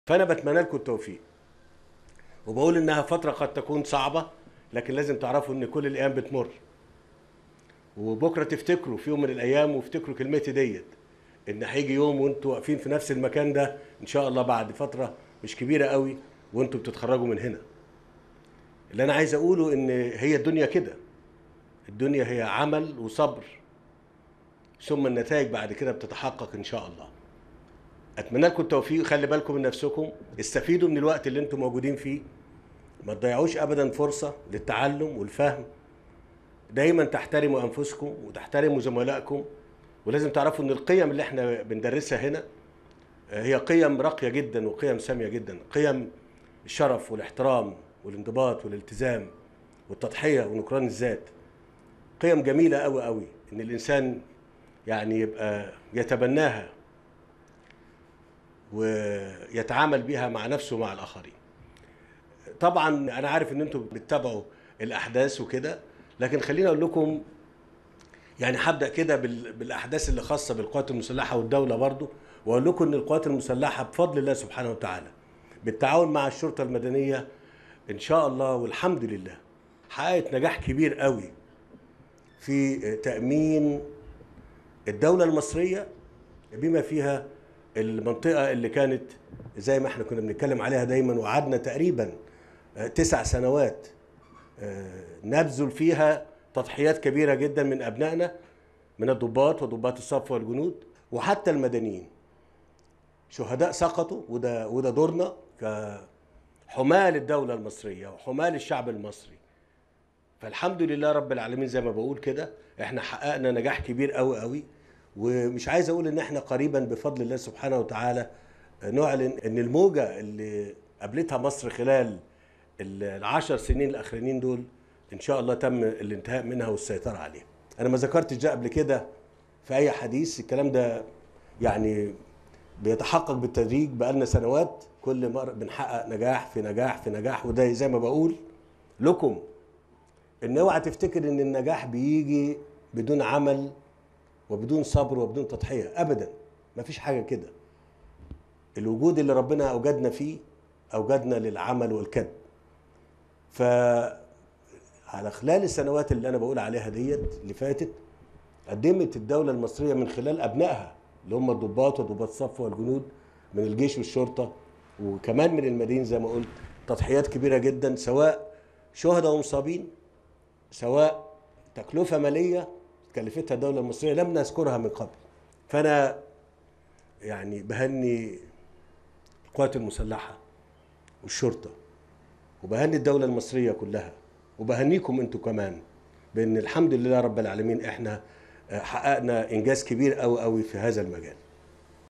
فانا بتمنى لكم التوفيق وبقول انها فتره قد تكون صعبه لكن لازم تعرفوا ان كل الايام بتمر وبكره تفتكروا في يوم من الايام وافتكروا كلمتي ديت ان هيجي يوم وانتوا واقفين في نفس المكان ده ان شاء الله بعد فتره مش كبيره قوي وانتوا بتتخرجوا من هنا اللي انا عايز اقوله ان هي الدنيا كده الدنيا هي عمل وصبر ثم النتائج بعد كده بتتحقق ان شاء الله اتمنى لكم التوفيق خلي بالكم من نفسكم استفيدوا من الوقت اللي انتم موجودين فيه ما تضيعوش ابدا فرصه للتعلم والفهم دايما تحترموا انفسكم وتحترموا زملائكم ولازم تعرفوا ان القيم اللي احنا بندرسها هنا هي قيم راقيه جدا وقيم ساميه جدا قيم الشرف والاحترام والانضباط والالتزام والتضحيه ونكران الذات قيم جميله قوي قوي ان الانسان يعني يبقى يتبناها ويتعامل بها مع نفسه ومع الاخرين طبعا انا عارف ان انتم بتتابعوا الاحداث وكده لكن خليني اقول لكم يعني هبدا كده بال- بالاحداث اللي خاصه بالقوات المسلحه والدوله برضو واقول لكم ان القوات المسلحه بفضل الله سبحانه وتعالى بالتعاون مع الشرطه المدنيه ان شاء الله والحمد لله حققت نجاح كبير قوي في تامين الدوله المصريه بما فيها المنطقه اللي كانت زي ما احنا كنا بنتكلم عليها دايما وقعدنا تقريبا آه، تسع سنوات آه، نبذل فيها تضحيات كبيره جدا من ابنائنا من الضباط وضباط الصف والجنود وحتى المدنيين شهداء سقطوا وده وده دورنا كحماة للدوله المصريه وحماة للشعب المصري فالحمد لله رب العالمين زي ما بقول كده احنا حققنا نجاح كبير قوي قوي ومش عايز اقول ان احنا قريبا بفضل الله سبحانه وتعالى نعلن ان الموجه اللي قابلتها مصر خلال العشر سنين الاخرانيين دول ان شاء الله تم الانتهاء منها والسيطره عليها انا ما ذكرتش ده قبل كده في اي حديث الكلام ده يعني بيتحقق بالتدريج بقالنا سنوات كل مره بنحقق نجاح في نجاح في نجاح وده زي ما بقول لكم ان اوعى تفتكر ان النجاح بيجي بدون عمل وبدون صبر وبدون تضحيه ابدا مفيش حاجه كده الوجود اللي ربنا اوجدنا فيه اوجدنا للعمل والكد ف على خلال السنوات اللي انا بقول عليها ديت اللي فاتت قدمت الدوله المصريه من خلال ابنائها اللي هم الضباط وضباط الصف والجنود من الجيش والشرطه وكمان من المدينه زي ما قلت تضحيات كبيره جدا سواء شهداء ومصابين سواء تكلفه ماليه كلفتها الدوله المصريه لم نذكرها من قبل فانا يعني بهني القوات المسلحه والشرطه وبهني الدوله المصريه كلها وبهنيكم انتوا كمان بان الحمد لله رب العالمين احنا حققنا انجاز كبير قوي قوي في هذا المجال